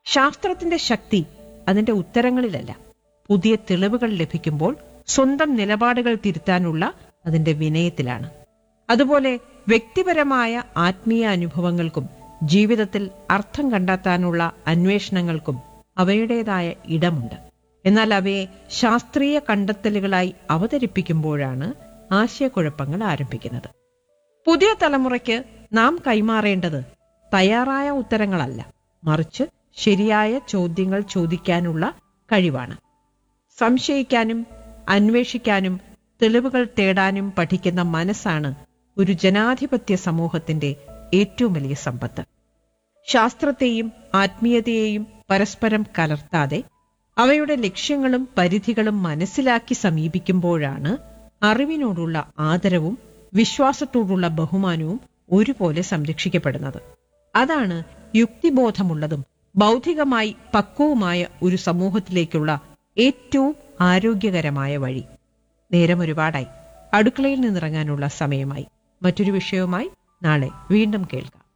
ശാസ്ത്രത്തിന്റെ ശക്തി അതിന്റെ ഉത്തരങ്ങളിലല്ല പുതിയ തെളിവുകൾ ലഭിക്കുമ്പോൾ സ്വന്തം നിലപാടുകൾ തിരുത്താനുള്ള അതിന്റെ വിനയത്തിലാണ് അതുപോലെ വ്യക്തിപരമായ ആത്മീയ അനുഭവങ്ങൾക്കും ജീവിതത്തിൽ അർത്ഥം കണ്ടെത്താനുള്ള അന്വേഷണങ്ങൾക്കും അവയുടേതായ ഇടമുണ്ട് എന്നാൽ അവയെ ശാസ്ത്രീയ കണ്ടെത്തലുകളായി അവതരിപ്പിക്കുമ്പോഴാണ് ആശയക്കുഴപ്പങ്ങൾ ആരംഭിക്കുന്നത് പുതിയ തലമുറയ്ക്ക് നാം കൈമാറേണ്ടത് തയ്യാറായ ഉത്തരങ്ങളല്ല മറിച്ച് ശരിയായ ചോദ്യങ്ങൾ ചോദിക്കാനുള്ള കഴിവാണ് സംശയിക്കാനും അന്വേഷിക്കാനും തെളിവുകൾ തേടാനും പഠിക്കുന്ന മനസ്സാണ് ഒരു ജനാധിപത്യ സമൂഹത്തിന്റെ ഏറ്റവും വലിയ സമ്പത്ത് ശാസ്ത്രത്തെയും ആത്മീയതയെയും പരസ്പരം കലർത്താതെ അവയുടെ ലക്ഷ്യങ്ങളും പരിധികളും മനസ്സിലാക്കി സമീപിക്കുമ്പോഴാണ് അറിവിനോടുള്ള ആദരവും വിശ്വാസത്തോടുള്ള ബഹുമാനവും ഒരുപോലെ സംരക്ഷിക്കപ്പെടുന്നത് അതാണ് യുക്തിബോധമുള്ളതും ബൗദ്ധികമായി പക്വവുമായ ഒരു സമൂഹത്തിലേക്കുള്ള ഏറ്റവും ആരോഗ്യകരമായ വഴി നേരം ഒരുപാടായി അടുക്കളയിൽ നിന്നിറങ്ങാനുള്ള സമയമായി മറ്റൊരു വിഷയവുമായി നാളെ വീണ്ടും കേൾക്കാം